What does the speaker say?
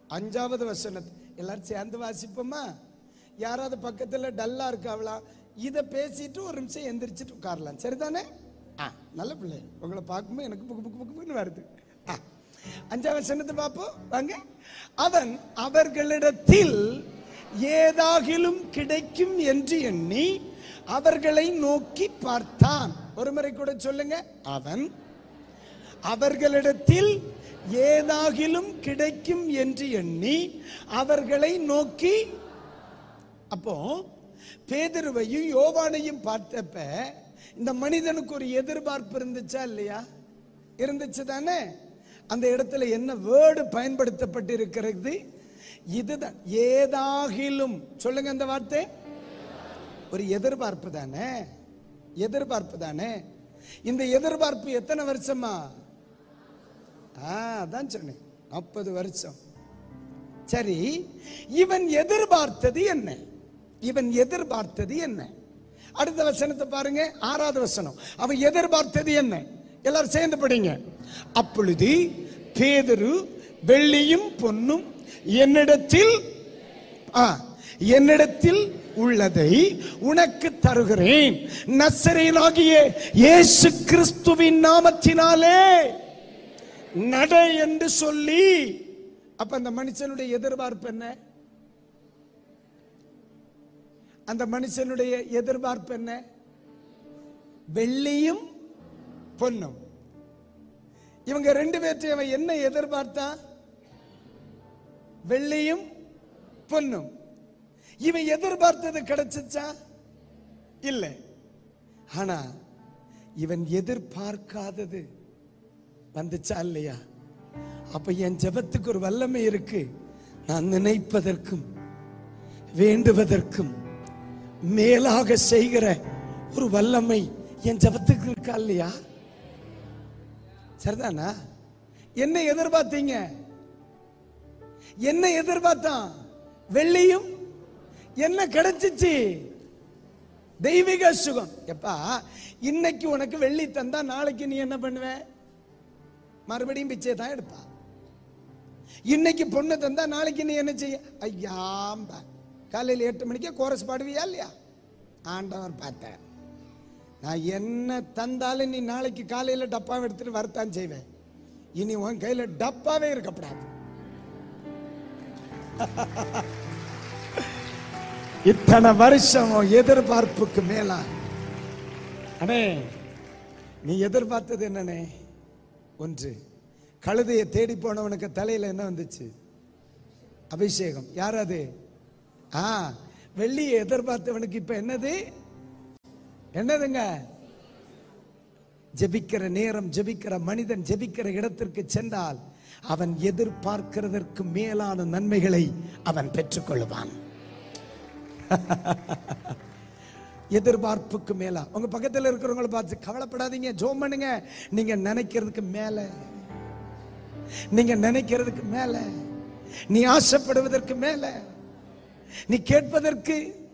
அஞ்சாவது வசனத்தை எல்லாரும் சேர்ந்து வாசிப்போமா யாராவது பக்கத்துல டல்லா இருக்காவளா இதை பேசிட்டு ஒரு நிமிஷம் எந்திரிச்சிட்டு உட்காரலாம் சரிதானே ஆ நல்ல பிள்ளை உங்களை பார்க்கும்போது எனக்கு புக்கு புக்கு புக்கு புக்குன்னு வருது ஆ அஞ்சாவது வசனத்தை பார்ப்போம் வாங்க அவன் அவர்களிடத்தில் ஏதாகிலும் கிடைக்கும் என்று எண்ணி அவர்களை நோக்கி பார்த்தான் ஒரு முறை கூட சொல்லுங்க அவன் அவர்களிடத்தில் ஏதாகிலும் கிடைக்கும் என்று எண்ணி அவர்களை நோக்கி அப்போ பேதுருவையும் யோவானையும் பார்த்தப்ப இந்த மனிதனுக்கு ஒரு எதிர்பார்ப்பு இருந்துச்சா இல்லையா இருந்துச்சு தானே அந்த இடத்துல என்ன வேர்டு பயன்படுத்தப்பட்டு இருக்கிறது இதுதான் ஏதாகிலும் சொல்லுங்க அந்த வார்த்தை ஒரு எதிர்பார்ப்பு தானே எதிர்பார்ப்பு தானே இந்த எதிர்பார்ப்பு எத்தனை வருஷமா ஆ அதான் சொன்னேன் நாற்பது வருஷம் சரி இவன் எதிர்பார்த்தது என்ன இவன் எதிர்பார்த்தது என்ன அடுத்த வசனத்தை பாருங்க ஆறாவது வசனம் அவன் எதிர்பார்த்தது என்ன எல்லாரும் சேர்ந்து படிங்க அப்பொழுது பேதுரு வெள்ளியும் பொன்னும் என்னிடத்தில் ஆ, என்னிடத்தில் உள்ளதை உனக்கு தருகிறேன் நசரேனாகிய இயேசு கிறிஸ்துவின் நாமத்தினாலே நட என்று சொல்லி அப்ப அந்த மனுஷனுடைய எதிர்பார்ப்பு என்ன அந்த மனுஷனுடைய எதிர்பார்ப்பு என்ன வெள்ளியும் பொன்னும் இவங்க ரெண்டு பேர்த்தையும் அவன் என்ன எதிர்பார்த்தான் வெள்ளியும் பொன்னும் இவன் எதிர்பார்த்தது கிடைச்சிச்சா இல்லை ஆனா இவன் எதிர்பார்க்காதது வந்துச்சா இல்லையா அப்ப என் ஜெபத்துக்கு ஒரு வல்லமை இருக்கு நான் நினைப்பதற்கும் வேண்டுவதற்கும் மேலாக செய்கிற ஒரு வல்லமை என் ஜெபத்துக்கு இருக்கா இல்லையா சரிதானா என்ன எதிர்பார்த்தீங்க என்ன எதிர்பார்த்தான் வெள்ளியும் என்ன கிடைச்சிச்சு தெய்வீக சுகம் எப்பா இன்னைக்கு உனக்கு வெள்ளி தந்தா நாளைக்கு நீ என்ன பண்ணுவ மறுபடியும் பிச்சை தான் எடுப்பா இன்னைக்கு பொண்ணு தந்தா நாளைக்கு நீ என்ன செய்ய ஐயாம்ப காலையில் எட்டு மணிக்கு கோரஸ் பாடுவியா இல்லையா ஆண்டவர் பார்த்தார் நான் என்ன தந்தாலும் நீ நாளைக்கு காலையில் டப்பாவை எடுத்துட்டு வரத்தான் செய்வேன் இனி உன் கையில டப்பாவே இருக்கப்படாது இத்தனை வருஷம் உன் எதிர்பார்ப்புக்கு மேலா அண்ணே நீ எதிர்பார்த்தது என்னண்ணே ஒன்று கழுதையை தேடி போனவனுக்கு தலையில என்ன வந்துச்சு அபிஷேகம் யார் அது ஆ வெள்ளியை எதிர்பார்த்தவனுக்கு இப்ப என்னது என்னதுங்க ஜெபிக்கிற நேரம் ஜெபிக்கிற மனிதன் ஜெபிக்கிற இடத்திற்கு சென்றால் அவன் எதிர்பார்க்கிறதற்கு மேலான நன்மைகளை அவன் பெற்றுக்கொள்வான் எதிர்பார்ப்புக்கு மேலா உங்க பக்கத்துல இருக்கிறவங்கள பார்த்து கவலைப்படாதீங்க ஜோம் பண்ணுங்க நீங்க நினைக்கிறதுக்கு மேல நீங்க நினைக்கிறதுக்கு மேல நீ ஆசைப்படுவதற்கு மேல நீ கேட்பதற்கு